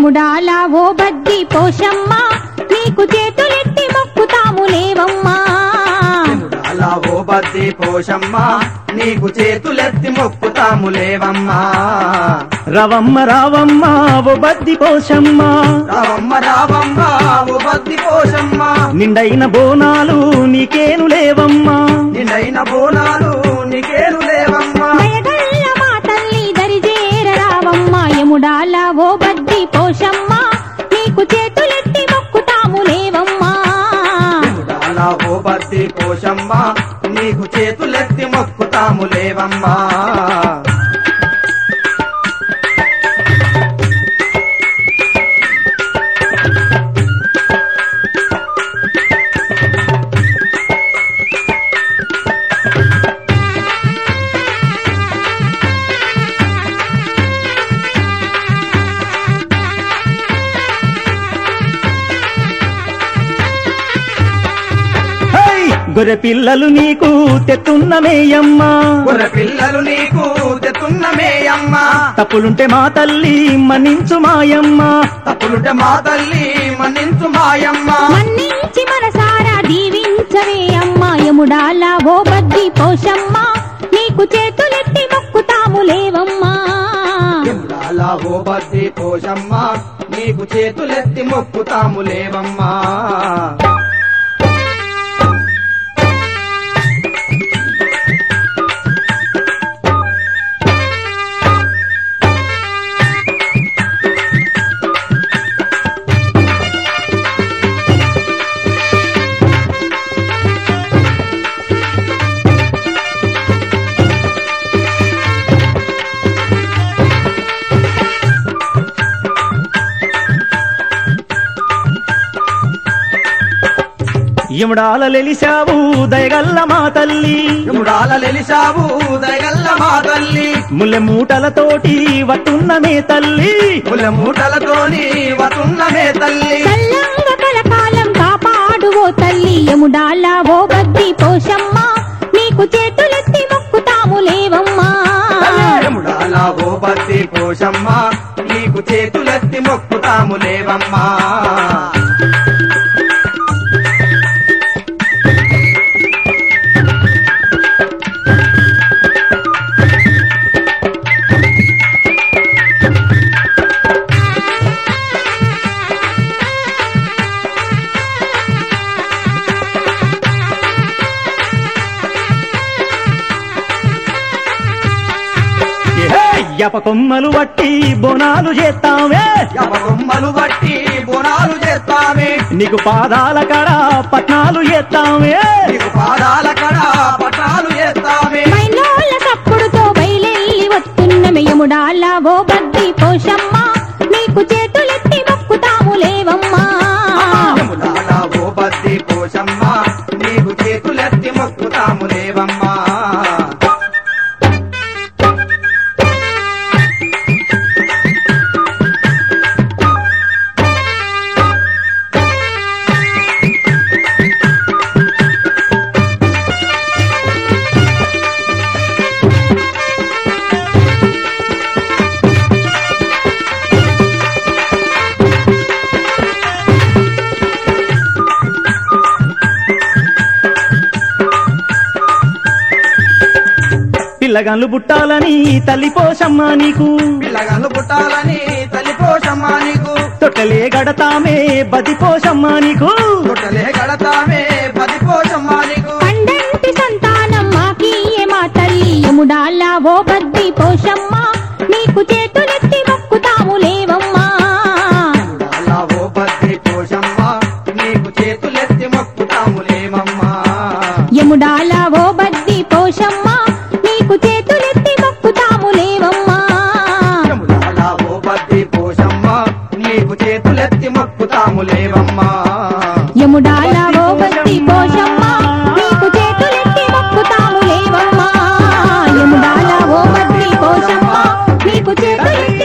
యముడాల ఓ బద్ది పోషమ్మ నీకు చేతులెత్తి మొక్కుతాము లేవమ్మా అలా ఓ బద్ది పోషమ్మ నీకు చేతులెత్తి మొక్కుతాము లేవమ్మా రవమ్మ రావమ్మ ఓ బద్ది పోషమ్మ రావమ్మ రావమ్మ ఓ బద్ది పోషమ్మ నిండైన బోనాలు నీకేను లేవమ్మా నిండైన బోనాలు నీకేను లేవమ్మా దయగల్ల మా తల్లి దరిజేర రావమ్మ యముడాల ఓ బద్ది పోషమ్మ నీకు చేతులెత్తి మొక్కుతాము లేవమ్మా అలా ఓ బద్ది పోషమ్మ నీకు చేతులెత్తి మొక్కుతాము లేవమ్మా హై! గొర్రె పిల్లలు నీకు తెత్తున్నమేయమ్మా గొర్రె పిల్లలు నీకు తెతున్నమేయమ్మ తప్పులుంటే మా తల్లి మన్నించు మాయమ్మ తప్పులుంటే మా తల్లి మన్నించు మాయమ్మ మన్నించి మనసారా దీవించవే అమ్మ యముడాల ఓ బద్ది పోషమ్మ నీకు చేతులెత్తి మొక్కుతాము లేవమ్మా అలా ఓ బద్ది పోషమ్మ నీకు చేతులెత్తి మొక్కుతాము లేవమ్మా ఇముడాల లెలిశావు దయగల్ల మా తల్లి యముడాల లెలిసావు దయగల్ల మా తల్లి ముల్లె మూటలతోటి వట్టున్నమే తల్లి ముల మూటలతోని వతున్నమే తల్లి చల్లంగ కలకాలం కాపాడు ఓ తల్లి యముడాల ఓ బద్ది పోషమ్మ నీకు చేతులెత్తి మొక్కుతాము లేవమ్మా యముడాల ఓ బద్ది పోషమ్మ నీకు చేతులెత్తి మొక్కుతాము లేవమ్మా యప కొమ్మలు వట్టి బోనాలు చేస్తామే యమకొమ్మలు బట్టి బోనాలు చేస్తామే నీకు పాదాల కడ పట్నాలు చేస్తామే నీకు పాదాల కడ పటాలు చేస్తామే మైలోల తప్పుడుతో బయలెల్లి వస్తున్న యముడాల ఓ బద్ది పోషమ్మ నీకు చేతులెత్తి మొక్కుతాము లేవమ్మా యముడాల ఓ బద్ది పోషమ్మ నీకు చేతులెత్తి మొక్కుతాము లేవమ్మా పిల్లగాళ్ళు పుట్టాలని తల్లి పోషమ్మ నీకు పిల్లగాళ్ళు పుట్టాలని తల్లి పోషమ్మ నీకు తొట్టలే గడతామే బది పోషమ్మ నీకు తొట్టలే కడతామే పది పోషమ్మ నీకు పండంటి సంతానం మాకీయే మా తల్లి యముడాల ఓ బద్ది పోషమ్మ నీకు చేతులెత్తి మొక్కుతాము లేవమ్మా అలా ఓ బద్ది పోషమ్మ నీకు చేతులెత్తి మొక్కుతాము లేవమ్మా యముడాల ఓ బద్ది పోషమ్మ నీకు చేతులెత్తి మొక్కుతాము లేవమ్మా అలా ఓ బద్ది పోషమ్మ నీకు చేతులెత్తి మొక్కుతాము లేవమ్మా యముడాల ఓ బద్ది పోషమ్మ నీకు చేతులెత్తి మొక్కుతాము లేవమ్మా యముడాల ఓ బద్ది పోషమ్మ నీకు చేతులెత్తి